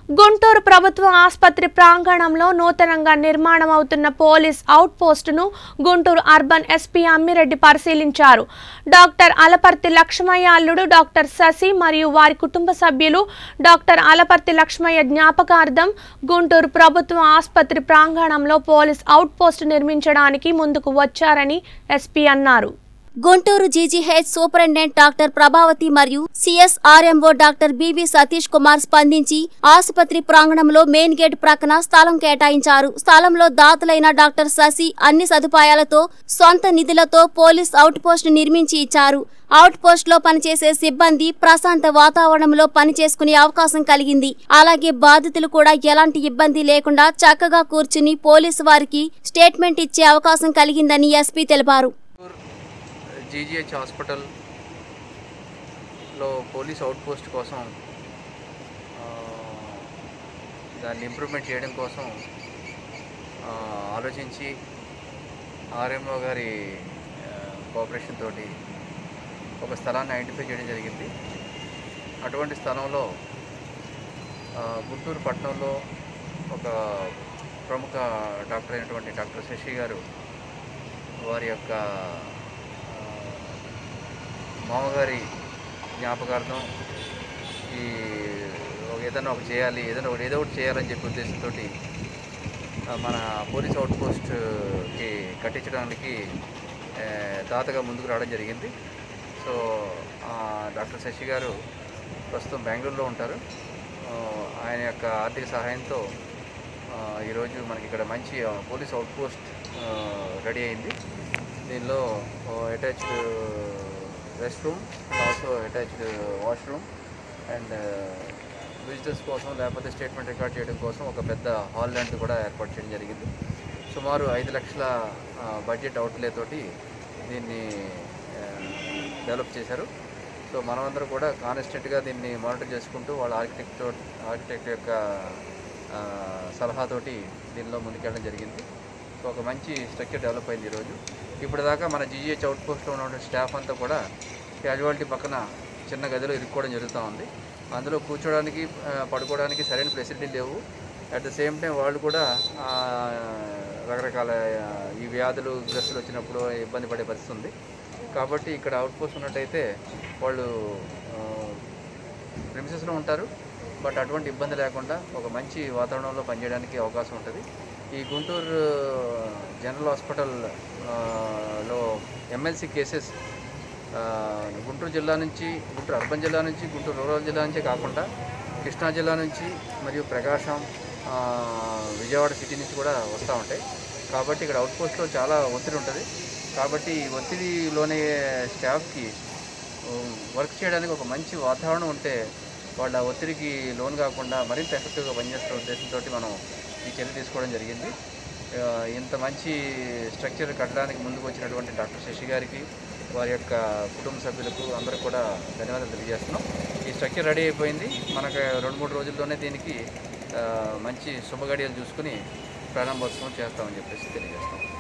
గుంటూరు ప్రభుత్వ ఆసుపత్రి ప్రాంగణంలో నూతనంగా నిర్మాణం అవుతున్న పోలీస్ అవుట్ పోస్టును గుంటూరు అర్బన్ ఎస్పీ అమ్మిరెడ్డి పరిశీలించారు డాక్టర్ అలపర్తి లక్ష్మయ్య అల్లుడు డాక్టర్ శశి మరియు వారి కుటుంబ సభ్యులు డాక్టర్ అలపర్తి లక్ష్మయ్య జ్ఞాపకార్థం గుంటూరు ప్రభుత్వ ఆసుపత్రి ప్రాంగణంలో పోలీస్ అవుట్ పోస్టు నిర్మించడానికి ముందుకు వచ్చారని ఎస్పీ అన్నారు Guntur GGH superintendent doctor Prabhavathi మరియు CSRMO doctor BV Satish Kumar స్పందించి ఆసుపత్రి ప్రాంగణంలో మెయిన్ గేట్ ప్రక్కన స్థలం కేటాయించారు స్థలంలో దాతలైన డాక్టర్ శశి అన్ని సదుపాయాలతో సొంత నిధులతో పోలీస్ అవుట్ పోస్ట్ నిర్మించి ఇచ్చారు అవుట్ పోస్ట్ లో పనిచేసే సిబ్బంది ప్రశాంత వాతావరణంలో పనిచేసుకునే అవకాశం కలిగింది అలాగే బాధితులు కూడా ఎలాంటి ఇబ్బంది లేకుండా చక్కగా కూర్చుని పోలీసు వారికి స్టేట్మెంట్ ఇచ్చే అవకాశం కలిగిందని ఎస్పీ తెలిపారు జీజీహెచ్ హాస్పిటల్లో పోలీస్ అవుట్ పోస్ట్ కోసం ఆ, దాన్ని ఇంప్రూవ్మెంట్ చేయడం కోసం ఆ, ఆలోచించి ఆర్ఎంఓ గారి కోఆపరేషన్ తోటి ఒక స్థలాన్ని ఐడెంటిఫై చేయడం జరిగింది అటువంటి స్థలంలో ఆ, గుంటూరు పట్టణంలో ఒక ప్రముఖ డాక్టర్ అయినటువంటి డాక్టర్ శశి గారు వారి యొక్క ఆ, మామగారి జ్ఞాపకార్థం ఈ ఒక ఏదైనా ఒకటి చేయాలి ఏదైనా ఒకటి ఏదో ఒకటి చేయాలని చెప్పి ఉద్దేశంతో మన పోలీస్ అవుట్ పోస్ట్కి కట్టించడానికి ఆ, దాతగా ముందుకు రావడం జరిగింది సో ఆ, డాక్టర్ శశి గారు ప్రస్తుతం బెంగళూరులో ఉంటారు ఆ, ఆయన యొక్క ఆర్థిక సహాయంతో ఆ, ఈరోజు మనకి ఇక్కడ మంచి ఆ, పోలీస్ అవుట్ పోస్ట్ ఆ, రెడీ అయింది దీనిలో attached rest room and also attached washroom and visitors కోసం లేకపోతే స్టేట్మెంట్ రికార్డ్ చేయడం కోసం ఒక పెద్ద హాల్ లాంటిది కూడా ఏర్పాటు చేయడం జరిగింది సుమారు ఐదు లక్షల ఆ, బడ్జెట్ అవుట్లే తోటి దీన్ని ఆ, డెవలప్ చేశారు సో మనమందరం కూడా కాన్స్టెంట్గా దీన్ని మానిటర్ చేసుకుంటూ వాళ్ళ ఆర్కిటెక్ట్ ఆర్కిటెక్ట్ యొక్క ఆ, సలహాతోటి దీనిలో ముందుకెళ్ళడం జరిగింది సో ఒక మంచి స్ట్రక్చర్ డెవలప్ అయింది ఈరోజు ఇప్పటిదాకా మన జీజీహెచ్ అవుట్ పోస్ట్లో ఉన్నటువంటి స్టాఫ్ అంతా కూడా క్యాజువాలిటీ పక్కన చిన్న గదిలో ఇరుక్కోవడం జరుగుతూ ఉంది అందులో కూర్చోడానికి ఆ, పడుకోవడానికి సరైన ఫెసిలిటీ లేవు అట్ ద సేమ్ టైం వాళ్ళు కూడా ఆ, రకరకాల ఆ, ఈ వ్యాధులు గ్రస్తులు వచ్చినప్పుడు ఇబ్బంది పడే పరిస్థితి ఉంది కాబట్టి ఇక్కడ అవుట్ పోస్ట్ ఉన్నట్టయితే వాళ్ళు ప్రిమిసెస్లో ఉంటారు బట్ అటువంటి ఇబ్బంది లేకుండా ఒక మంచి వాతావరణంలో పనిచేయడానికి అవకాశం ఉంటుంది ఈ గుంటూరు జనరల్ హాస్పిటల్ ఆ, లో ఎమ్మెల్సీ కేసెస్ ఆ, గుంటూరు జిల్లా నుంచి గుంటూరు అర్బన్ జిల్లా నుంచి గుంటూరు రూరల్ జిల్లా నుంచే కాకుండా కృష్ణా జిల్లా నుంచి మరియు ప్రకాశం ఆ, విజయవాడ సిటీ నుంచి కూడా వస్తూ ఉంటాయి కాబట్టి ఇక్కడ అవుట్ పోస్ట్లో చాలా ఒత్తిడి ఉంటుంది కాబట్టి ఈ ఒత్తిడిలోనే స్టాఫ్కి వర్క్ చేయడానికి ఒక మంచి వాతావరణం ఉంటే వాళ్ళ ఒత్తిడికి లోన్ కాకుండా మరింత ఎఫెక్టివ్గా పనిచేస్తున్న ఉద్దేశంతో మనం ఈ చర్య తీసుకోవడం జరిగింది ఆ, ఇంత మంచి స్ట్రక్చర్ కట్టడానికి ముందుకు వచ్చినటువంటి డాక్టర్ శశి గారికి వారి యొక్క కుటుంబ సభ్యులకు అందరూ కూడా ధన్యవాదాలు తెలియజేస్తున్నాం ఈ స్ట్రక్చర్ రెడీ అయిపోయింది మనకు రెండు మూడు రోజుల్లోనే దీనికి ఆ, మంచి శుభగడియలు చూసుకుని ప్రారంభోత్సవం చేస్తామని చెప్పేసి తెలియజేస్తాం